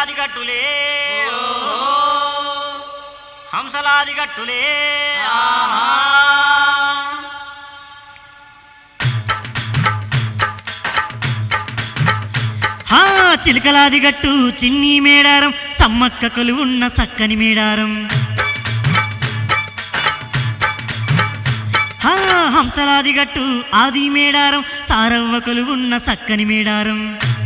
చిలకలాది గట్టులే హంసలాది గట్టులే హా చిలకలాది గట్టు చిన్ని మేడారం సమ్మక్క కొలువున్న సక్కని మేడారం హా హంసలాది గట్టు ఆది మేడారం సారవ్వ కొలువున్న సక్కని మేడారం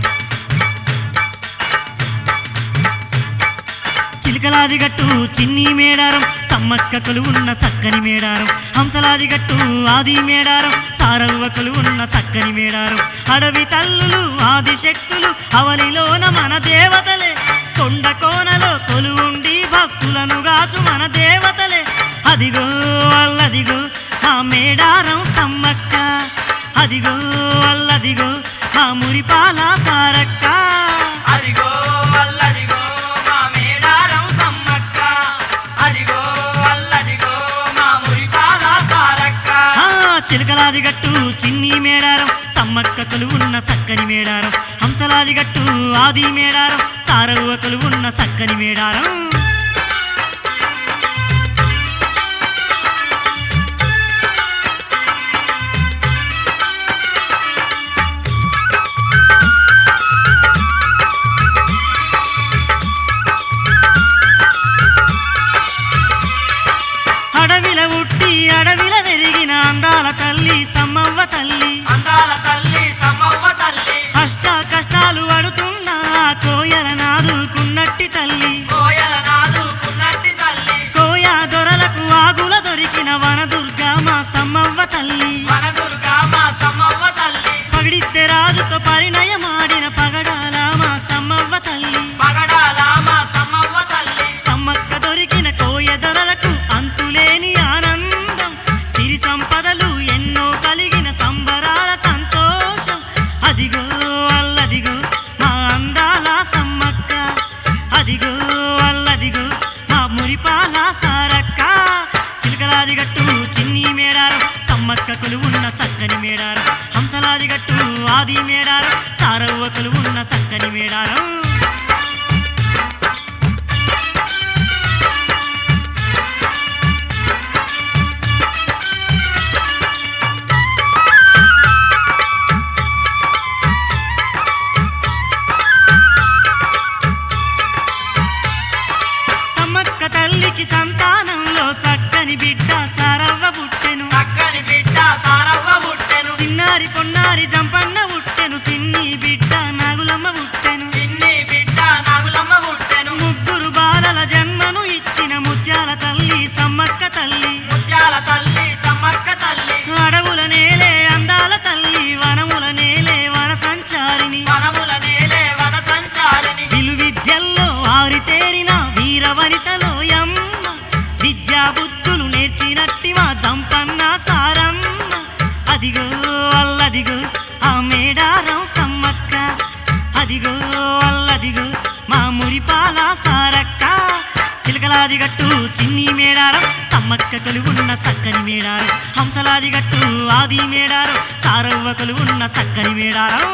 చిలకలాది గట్టు చిన్ని మేడారం సమ్మక్క కొలువున్న సక్కని మేడారం హంసలాది గట్టు ఆది మేడారం సారవ్వ కొలువున్న సక్కని మేడారం అడవి తల్లులు ఆది శక్తులు అవలిలోన మన దేవతలే కొండ కోనలో కొలువుండి భక్తులను గాచు మన దేవతలే అదిగో అల్లదిగో మా మేడారం సమ్మక్క అదిగో అల్లదిగో మా మురిపాల సారక్క అదిగో అల్లదిగో మా మేడారం సమ్మక్క అదిగో అల్లదిగో మా మురిపాల సారక్క ఆ చిలకలాది గట్టు చిన్ని మేడారం సమ్మక్క కొలువున్న సక్కని మేడారం హంసలాది గట్టు ఆది మేడారం సారవ్వ కొలువున్న సక్కని మేడారం అడవిల ఉట్టి అడవిల వెరిగిన అందాల తల్లి సమ్మవ్వ తల్లి అందాల తల్లి సమ్మవ్వ తల్లి కష్ట కష్టాలు అడుతున్నా కోయల నాదుకున్నట్టి తల్లి కోయల నాదుకున్నట్టి తల్లి కోయ దొరలకు ఆగుల దొరికిన వనదుర్గ మా సమ్మవ్వ తల్లి మన దుర్గా మా సమ్మవ్వ తల్లి పగిడితే రాజుతో పరిణయమాడిన పగడాల మా సమ్మవ్వ తల్లి పగడాల మా సమ్మవ్వ తల్లి సమ్మక్క దొరికిన కోయ దొరలకు అంతులేని ఆనందం సిరి సంపదలు ఎన్నో కలిగిన సంబరాల సంతోషం అదిగో అల్లదిగో మా అందాల సమ్మక్క అదిగో అల్లదిగో మా మురిపాల సారక్క చిలకలాది గట్టు చిన్ని మేడారం సమ్మక్క కొలువున్న సక్కని మేడారం హంసలాది గట్టు ఆది మేడారం సారవ్వ కొలువున్న సక్కని మేడారం సమ్మక్క తల్లికి సంతానంలో సక్కని బిడ్డ సారవ్వ పుట్టెను చక్కని బిడ్డ సారవ్వ పుట్టెను చిన్నారి పొన్నారి జంపన్న పుట్టెను సిన్ని బిడ్డ నాగులమ్మ పుట్టెను చిన్ని బిడ్డ నాగులమ్మ పుట్టెను ముగ్గురు బాలల జన్మను ఇచ్చిన ముత్యాల తల్లి సమ్మక్క తల్లి ముత్యాల తల్లి సమ్మక్క తల్లి అడవుల నేలే అందాల తల్లి వనముల నేలే వన సంచారిని వనముల నేలే వన సంచారిని విలు విద్యల్లో ఆరితేరిన వీర వనితలో యమ్మ విద్యా బుద్ధులు నేర్చినట్టి మా జంపన్న సారమ్మ అదిగో అల్లదిగో ఆ మేడారం సమ్మక్క అదిగో అల్లదిగో మా మురిపాల సారక్క చిలకలాది గట్టు చిన్ని మేడారం సమ్మక్క కొలువున్న సక్కని మేడారం హంసలాది గట్టు ఆది మేడారం సారవ్వ కొలువున్న సక్కని మేడారం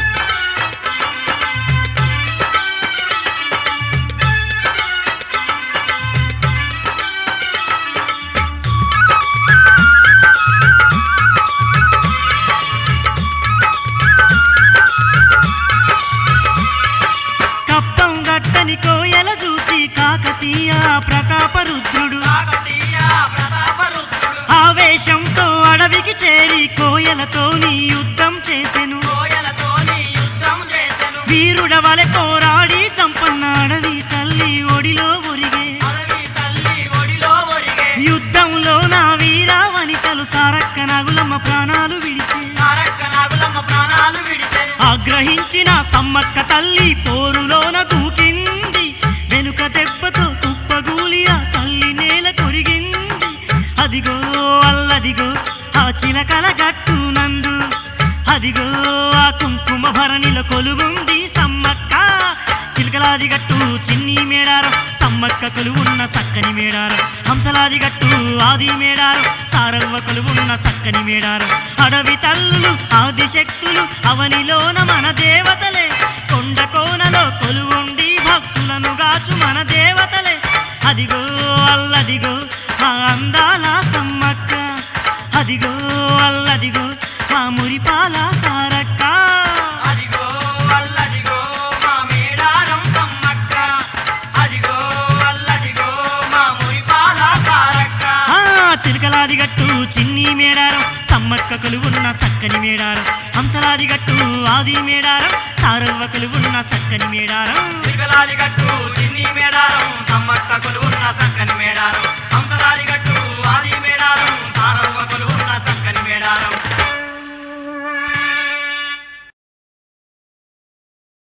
కప్పం గట్టని కోయల చూసి కాకతీయ ప్రతాప రుద్రుడు కాకతీయ ప్రతాపరుద్రుడు ఆవేశంతో అడవికి చేరి కోయలతోని యుద్ధం చేసెను కోయలతోని యుద్ధం చేసెను వీరుడ వలె పోరాడి చంపన్న అడవి తల్లి ఒడిలో ఒరిగే అడవి తల్లి ఒడిలో ఒరిగే యుద్ధంలో నా వీర వనితలు సారక్క నగులమ్మ ప్రాణాలు విడిచే సారక్క నాగులమ్మ ప్రాణాలు విడిచెను ఆగ్రహించిన సమ్మక్క తల్లి పోరులోన దూకింది వెనుక దెబ్బతో తుప్పగూలి ఆ తల్లి నేల కొరిగింది అదిగో అల్లదిగో ఆ చిలకల గట్టు నందు అదిగో ఆ కుంకుమ భరణిలో కొలువుంది సమ్మక్క చిలకలాది గట్టు చిన్ని మేడారం సమ్మక్క కొలువున్న సక్కని మేడారం హంసలాది గట్టు ఆది మేడారం సారవ్వ కొలువున్న సక్కని మేడారం అడవి తల్లులు ఆది శక్తులు అవనిలోన మన దేవతలే కొండ కోనలో కొలువుండి భక్తులు మనలను గాచు మన దేవతలే అదిగో అల్లదిగో మా అందాల సమ్మక్క అదిగో అల్లదిగో మా మురిపాల సారక్క అదిగో అల్లదిగో మా మేడారం సమ్మక్క అదిగో అల్లదిగో మా మురిపాల సారక్క ఆ చిలకలాది గట్టు చిన్ని మేడారం సమ్మక్క కొలువున్న సక్కని మేడారం హంసలాది గట్టు ఆది మేడారం సారవ్వ కొలువున్న సక్కని మేడారం సిగలాది గట్టు చిన్ని మేడారం సమ్మక్క కొలువున్న సక్కని మేడారం